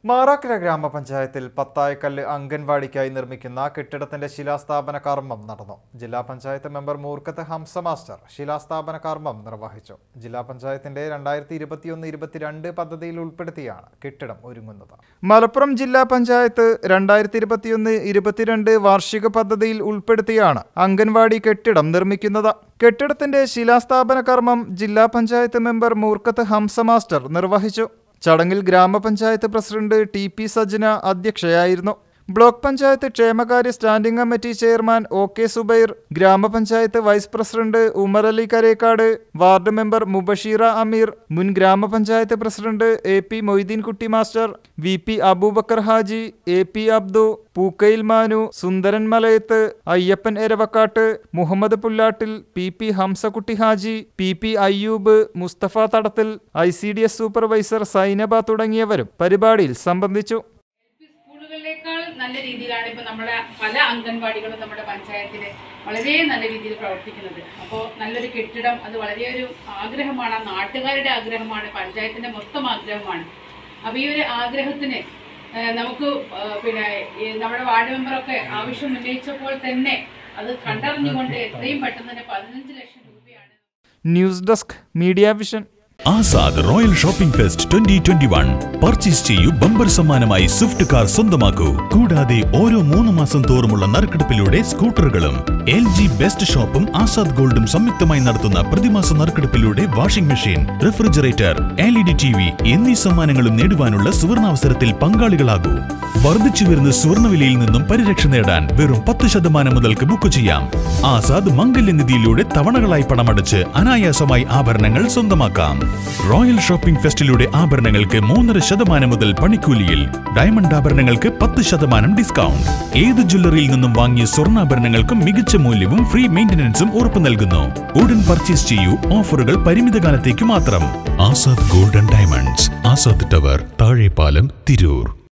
മാറാക്കര ഗ്രാമപഞ്ചായത്തിൽ പത്തായക്കല്ല് അംഗൻവാടിക്കായി നിർമ്മിക്കുന്ന കെട്ടിടത്തിന്റെ ശിലാസ്ഥാപന കർമ്മം നടന്നു ജില്ലാ പഞ്ചായത്ത് മെമ്പർ മൂർക്കത്ത് ഹംസ മാസ്റ്റർ ശിലാസ്ഥാപന കർമ്മം നിർവഹിച്ചു ജില്ലാ പഞ്ചായത്തിന്റെ രണ്ടായിരത്തി ഇരുപത്തിയൊന്ന് ഇരുപത്തിരണ്ട് പദ്ധതിയിൽ ഉൾപ്പെടുത്തിയാണ് കെട്ടിടം ഒരുങ്ങുന്നത് മലപ്പുറം ജില്ലാ പഞ്ചായത്ത് രണ്ടായിരത്തി ഇരുപത്തിയൊന്ന് ഇരുപത്തിരണ്ട് വാർഷിക പദ്ധതിയിൽ ഉൾപ്പെടുത്തിയാണ് അംഗൻവാടി കെട്ടിടം നിർമ്മിക്കുന്നത് കെട്ടിടത്തിന്റെ ശിലാസ്ഥാപന കർമ്മം ജില്ലാ പഞ്ചായത്ത് മെമ്പർ മൂർക്കത്ത് ഹംസ മാസ്റ്റർ നിർവഹിച്ചു ചടങ്ങിൽ ഗ്രാമപഞ്ചായത്ത് പ്രസിഡന്റ് ടി പി സജ്ന അധ്യക്ഷയായിരുന്നു ബ്ലോക്ക് പഞ്ചായത്ത് ക്ഷേമകാര്യ standing committee chairman O K Zubair ഗ്രാമപഞ്ചായത്ത് vice president Umar Ali Karekkad ward member Mubashira Ameer മുൻ ഗ്രാമപഞ്ചായത്ത് president A P Moideenkutty master V P Abubakar Haji A P Abdu Pookkayil Manu Sundaran Malayath Ayyappan Eravakkatt Muhammad Pullattil P P Hamsakutty Haji P P Ayyub Mustafa Thadathil I C D S supervisor Zainaba തുടങ്ങിയവരും പരിപാടിയിൽ സംബന്ധിച്ചു സ്കൂളുകളിലേക്കാൾ നല്ല രീതിയിലാണ് ഇപ്പോൾ നമ്മുടെ പല അംഗൻവാടികളും നമ്മുടെ പഞ്ചായത്തിൽ വളരെ നല്ല രീതിയിൽ പ്രവർത്തിക്കുന്നത് അപ്പോൾ നല്ലൊരു കെട്ടിടം അത് വളരെ ഒരു ആഗ്രഹമാണ് ആ നാട്ടുകാരുടെ ആഗ്രഹമാണ് പഞ്ചായത്തിൻ്റെ മൊത്തം ആഗ്രഹമാണ് അപ്പോൾ ഈ ഒരു ആഗ്രഹത്തിന് ആ, നമുക്ക് ആ, പിന്നെ ഈ നമ്മുടെ വാർഡ് മെമ്പറൊക്കെ ആവശ്യം ഉന്നയിച്ചപ്പോൾ തന്നെ അത് കണ്ടറിഞ്ഞുകൊണ്ട് എത്രയും പെട്ടെന്ന് തന്നെ പതിനഞ്ച് ലക്ഷം രൂപയാണ് news desk media vision Azad royal shopping fest twenty twenty one purchase ചെയ്യൂ ബമ്പർ സമ്മാനമായി സ്വിഫ്റ്റ് കാർ സ്വന്തമാക്കൂ കൂടാതെ ഓരോ മൂന്ന് മാസം തോറുമുള്ള നറുക്കെടുപ്പിലൂടെ സ്കൂട്ടറുകളും എൽ ജി ബെസ്റ്റ് ഷോപ്പും ആസാദ് ഗോൾഡും സംയുക്തമായി നടത്തുന്ന പ്രതിമാസ നറുക്കെടുപ്പിലൂടെ washing machine refrigerator L E D T V എന്നീ സമ്മാനങ്ങളും നേടുവാനുള്ള സുവർണാവസരത്തിൽ പങ്കാളികളാകൂ വർദ്ധിച്ചു വരുന്ന സ്വർണ്ണവിലയിൽ നിന്നും പരിരക്ഷ നേടാൻ വെറും പത്ത് ശതമാനം മുതൽക്ക് ബുക്ക് ചെയ്യാം ആസാദ് മംഗല്യനിധിയിലൂടെ തവണകളായി പണമടച്ച് അനായാസമായി ആഭരണങ്ങൾ സ്വന്തമാക്കാം റോയൽ ഷോപ്പിംഗ് ഫെസ്റ്റിലൂടെ ആഭരണങ്ങൾക്ക് മൂന്നര ശതമാനം മുതൽ പണിക്കൂലിയിൽ ഡയമണ്ട് ആഭരണങ്ങൾക്ക് പത്ത് ശതമാനം ഡിസ്കൗണ്ട് ഏത് ജ്വല്ലറിയിൽ നിന്നും വാങ്ങിയ സ്വർണ്ണാഭരണങ്ങൾക്കും മികച്ച മൂല്യവും ഫ്രീ മെയിന്റനൻസും ഉറപ്പു നൽകുന്നു ഉടൻ പർച്ചേസ് ചെയ്യൂ ഓഫറുകൾ പരിമിത കാലത്തേക്ക് മാത്രം Azad golden diamonds Azad tower Thazhepalam Tirur